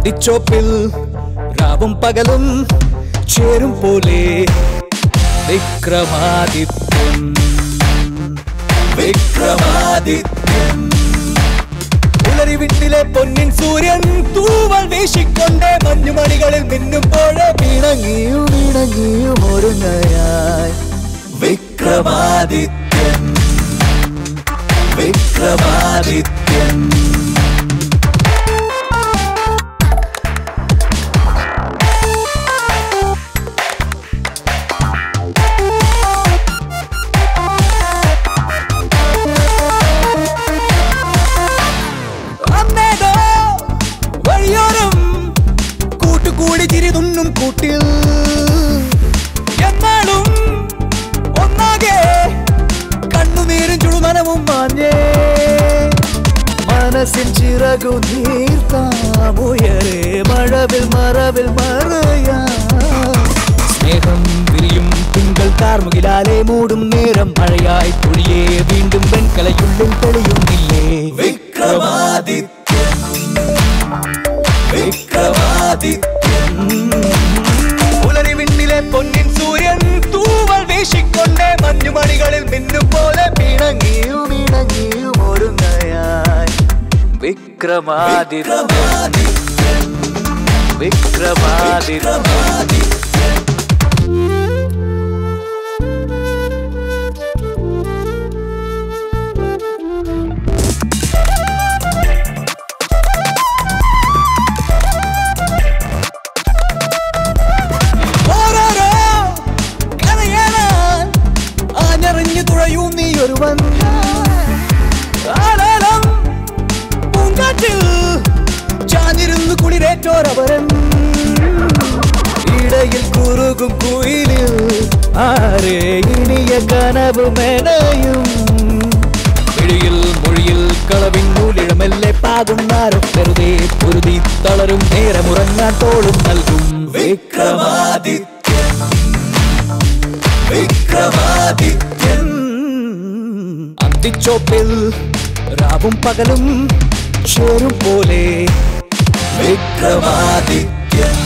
അന്തിച്ചോപ്പിൽ രാവും പകലും ചേരും പോലെ വിക്രമാദിത്യൻ വിക്രമാദിത്യൻ പുലരി വിട്ടിലെ പൊന്നിൻ സൂര്യൻ തൂവൽ വീശിക്കൊണ്ടേ മഞ്ഞുമണികളിൽ മിന്നുമ്പോഴേ വീണങ്ങിയും വീണങ്ങിയും ഒരുങ്ങയായി വിക്രമാദിത്യൻ വിക്രമാദിത്യൻ അന്നേതോ വഴിയോരം കൂട്ടുകൂടി ചിരി തുന്നും കൂട്ടിൽ എന്നാളും ഒന്നാകെ കണ്ണുനീരും ചുടുമനവും മാഞ്ഞേ മനസ്സിൻ ചിറകു നീർത്താമുയരെ മഴവിൽ മറവിൽ മറയാ സ്നേഹം വിരിയും തിങ്കൾ കാർമുകിലാലെ മൂടും നേരം മഴയായി പൊഴിയേ വീണ്ടും വെൺകലയുള്ളിൽ തെളിയുന്നില്ലേ വിക്രമാദിത്യൻ വിക്രമാദിത്യൻ പുലരി വിണ്ണിലെ പൊന്നിൻ സൂര്യൻ തൂവൽ വീശിക്കൊണ്ടേ മഞ്ഞുമണികളിൽ മിന്നും പോലെ പിണങ്ങിയും ഇണങ്ങിയും ഒരുങ്ങയായി വിക്രമാദിത്യൻ വിക്രമാദിത്യൻ ഓരോരോ കഥയാനാൻ ആഞ്ഞറിഞ്ഞു തുഴയും നീ ഒരുവൻ ആലാലം പൂങ്കാറ്റിൽ ചാഞ്ഞിരുന്നു കുളിരേറ്റോരവരൻ ഇടയിൽ കുറുകും കുയിലിൽ ആരെ ഇനിയ കനവ് മെനയും പിടിയിൽ മൊഴിയിൽ കളവിൻ നൂലിഴമെല്ലെ പാകുന്നാരും വെറുതെ പൊരുതി തളരും നേരമുറങ്ങാൻ തോളും നൽകും വിക്രമാദിത്യൻ വിക്രമാദിത്യൻ അന്തിച്ചോപ്പിൽ രാവും പകലും ചേരും പോലെ വിക്രമാദിത്യൻ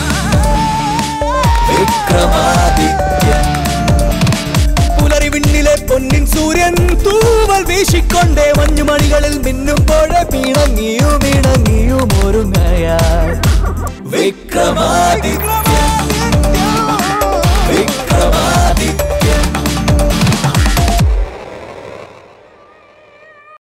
വിക്രമാദിത്യൻ പുലരി വിണ്ണിലെ പൊന്നിൻ സൂര്യൻ തൂവൽ വീശിക്കൊണ്ടേ മഞ്ഞുമണികളിൽ മിന്നുമ്പോഴേ പിണങ്ങിയും ഇണങ്ങിയും ഒരുങ്ങയാ വിക്രമാദിത്യ